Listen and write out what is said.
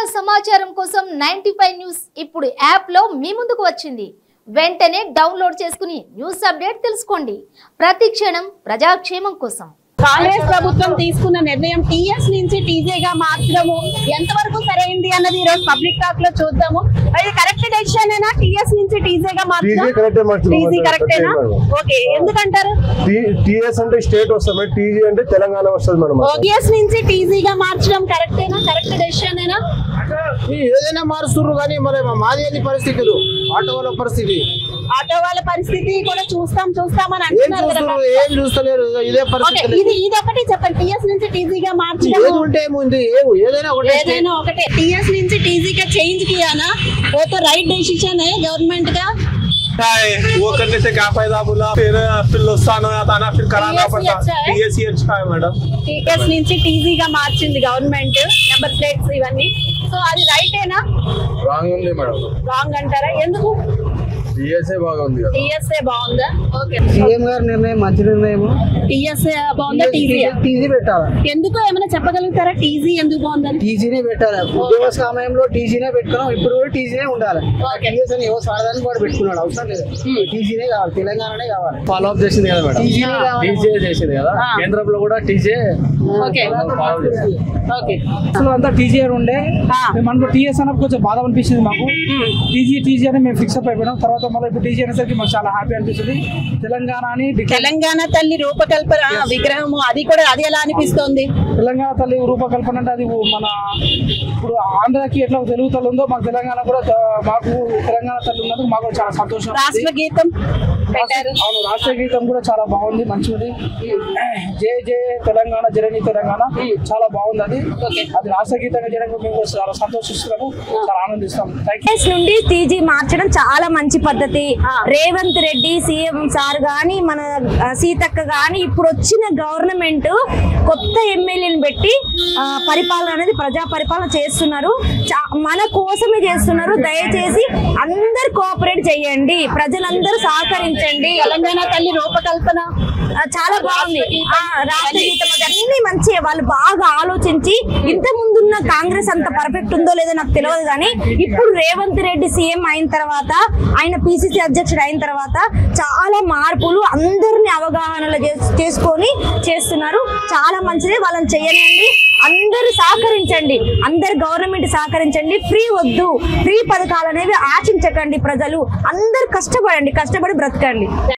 సమాచారం కోసం ninety news ఇప్పుడు యాప్ లో మీ ముందుకు వచ్చింది వెంటనే డౌన్లోడ్ చేసుకుని న్యూస్ అప్డేట్ తెలుసుకోండి ప్రతి క్షణం ప్రజాక్షేమం కోసం కాంగ్రెస్ ప్రభుత్వం తీసుకున్న నిర్ణయం టీఎస్ నుంచి టీజేగా మార్చడము ఎంతవరకు సరైంది అన్నది ఈ రోజు పబ్లిక్ టాక్ లో చూద్దాము అది కరెక్ట్ డెసిషన్ అయినా టీఎస్ నుంచి టీజేగా టీజీ మార్చడం కరెక్టే మార్చడం టీజీ కరెక్టేనా ఓకే ఎందుకంటారు టీఎస్ అంటే స్టేట్ వస్తాం టీజీ అంటే తెలంగాణ వస్తుంది మనం టీఎస్ నుంచి టీజీగా మార్చడం కరెక్టేనా కరెక్ట్ డెసిషన్ అయినా ఈ ఏదైనా మారుస్తున్నారు కానీ మరి మాది ఏంది పరిస్థితులు ఆటో వాళ్ళ పరిస్థితి ఆటో వాళ్ళ పరిస్థితి కూడా చూస్తాం చూస్తామని ఏం అంటున్నారు కదా చూస్తున్నారు ఏం చూస్తలేరు ఇదే ఓకే పరిస్థితి ఇది ఇది ఒకటి చెప్పండి టీఎస్ నుంచి టీజీగా ఏది మార్చడం ఉంటే ఏముంది ఏ- ఏదైనా ఒకటే ఏదైనా ఒకటే टीएस నుంచి टीजी का चेंज किया ना वो तो राइट डिसीजन है गवर्नमेंट का क्या है वो करने से क्या फायदा बोला फिर फिर नुकसान हो जाता ना फिर कराना TSC पड़ता अच्छा है? टीएससी अच्छा है मैडम టీఎస్ నుంచి టీజీగా మార్చింది గవర్నమెంట్ నెంబర్ ప్లేట్స్ ఇవన్నీ సో అది రైటేనా రాంగ్ ఉంది మేడం రాంగ్ అంటారా ఎందుకు టీఎస్ఏ బాగుంది కదా టీఎస్ఏ బాగుందా ఓకే సీఎం గారి నిర్ణయం మంచి నిర్ణయం టీఎస్ఏ బాగుందా టీజీ టీజీ పెట్టాలి ఎందుకు ఏమైనా చెప్పగలుగుతారా టీజీ ఎందుకు బాగుందని టీజీనే పెట్టాలి ఉద్యోగ సమయంలో టీజీనే పెట్టుకున్నాం ఇప్పుడు కూడా టీజీనే ఉండాలి ఓకే టీఎస్ అని ఎవరు సాడదానికి వాడు పెట్టుకున్నాడు అవసరం లేదు టీజీనే కావాలి తెలంగాణనే కావాలి ఫాలో అప్ చేసింది కదా మేడం టీజీనే కావాలి టీజే చేసింది కదా ఆ. కేంద్రంలో కూడా టీజే ఓకే ఫాలో చేసింది ఓకే అసలు అంతా టీజీ అని ఉండే ఆ. మేము అనుకో టీఎస్ అన్నప్పుడు కొంచెం బాధ అనిపించింది మాకు టీజీ టీజీ అని మేము ఫిక్స్ అప్ అయిపోయినాం తర్వాత మళ్ళీ ఇప్పుడు టీజీ అనేసరికి మాకు చాలా హ్యాపీ అనిపిస్తుంది తెలంగాణ అని declare- తెలంగాణ తల్లి రూపకల్పన విగ్రహము అది కూడా అది ఎలా అనిపిస్తోంది తెలంగాణ తల్లి రూపకల్పన అంటే అది మన ఇప్పుడు ఆంధ్రాకి ఎట్లా తెలుగు తల్లి ఉందో మాకు తెలంగాణ కూడా త- మాకు తెలంగాణ తల్లి ఉన్నందుకు మాకు చాలా సంతోషం రాష్ట్ర గీతం పెట్టారు అవును రాష్ట్ర గీతం కూడా చాలా బాగుంది మంచిది జయ జయ తెలంగాణ జరణి తెలంగాణ చాలా బాగుంది అది అది రాష్ట్ర గీతంగా చేయడానికి మేము కూడా చాలా సంతోషిస్తున్నాము చాలా ఆనందిస్తాము థ్యాంక్ యూ కాంగ్రెస్ నుండి టీజీ మార్చడం చాలా మంచి పద్ధతి రేవంత్ రెడ్డి సీఎం సార్ గాని మన ఆ, సీతక్క గాని ఇప్పుడు వచ్చిన గవర్నమెంట్ కొత్త ఎమ్మెల్యేని పెట్టి ఆ, పరిపాలన అనేది ప్రజా పరిపాలన చేస్తున్నారు చా- మన కోసమే చేస్తున్నారు దయచేసి అందరు కోఆపరేట్ చేయండి ప్రజలందరూ సహకరించండి తెలంగాణ తల్లి రూపకల్పన ఆ, చాలా బాగుంది ఆ, రాష్ట్ర గీతం అది అన్ని మంచి వాళ్ళు బాగా ఆలోచించి ఇంత ముందున్న కాంగ్రెస్ అంత పర్ఫెక్ట్ ఉందో లేదో నాకు తెలియదు కానీ ఇప్పుడు రేవంత్ రెడ్డి సీఎం అయిన తర్వాత ఆయన పిసిసి అధ్యక్షుడు అయిన తర్వాత చాలా మార్పులు అందరిని అవగాహనలో చేస్- చేసుకొని చేస్తున్నారు చాలా మంచిది వాళ్ళని చేయనండి అందరూ సహకరించండి అందరు గవర్నమెంట్ సహకరించండి ఫ్రీ వద్దు ఫ్రీ పథకాలు అనేవి ఆశించకండి ప్రజలు అందరూ కష్టపడండి కష్టపడి బ్రతకండి